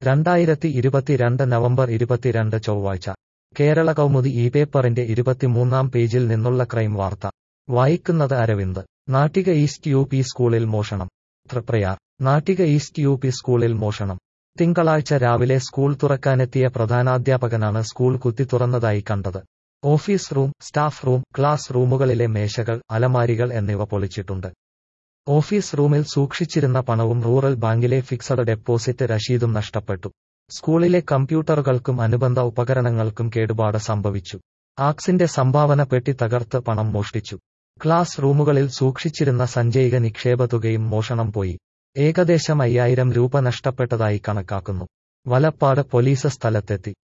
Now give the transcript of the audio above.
രണ്ടായിരത്തി ഇരുപത്തിരണ്ട് നവംബർ ഇരുപത്തിരണ്ട് ചൊവ്വാഴ്ച കേരള കൗമുദി ഈ പേപ്പറിന്റെ ഇരുപത്തിമൂന്നാം പേജിൽ നിന്നുള്ള ക്രൈം വാർത്ത വായിക്കുന്നത് Aravind Nattika east U P സ്കൂളിൽ മോഷണം Triprayar Nattika east U P സ്കൂളിൽ മോഷണം തിങ്കളാഴ്ച രാവിലെ സ്കൂൾ തുറക്കാനെത്തിയ പ്രധാനാധ്യാപകനാണ് സ്കൂൾ കുത്തി തുറന്നതായി കണ്ടത് office room staff room class റൂമുകളിലെ മേശകൾ അലമാരികൾ എന്നിവ പൊളിച്ചിട്ടുണ്ട് ഓഫീസ് റൂമിൽ സൂക്ഷിച്ചിരുന്ന പണവും റൂറൽ ബാങ്കിലെ ഫിക്സഡ് ഡെപ്പോസിറ്റ് രശീദും നഷ്ടപ്പെട്ടു സ്കൂളിലെ കമ്പ്യൂട്ടറുകൾക്കും അനുബന്ധ ഉപകരണങ്ങൾക്കും കേടുപാട് സംഭവിച്ചു ആക്സിന്റെ സംഭാവന പെട്ടി തകർത്ത് പണം മോഷ്ടിച്ചു ക്ലാസ് റൂമുകളിൽ സൂക്ഷിച്ചിരുന്ന സഞ്ചയിക നിക്ഷേപ തുകയും മോഷണം പോയി ഏകദേശം അയ്യായിരം രൂപ നഷ്ടപ്പെട്ടതായി കണക്കാക്കുന്നു വലപ്പാട് പോലീസ് സ്ഥലത്തെത്തി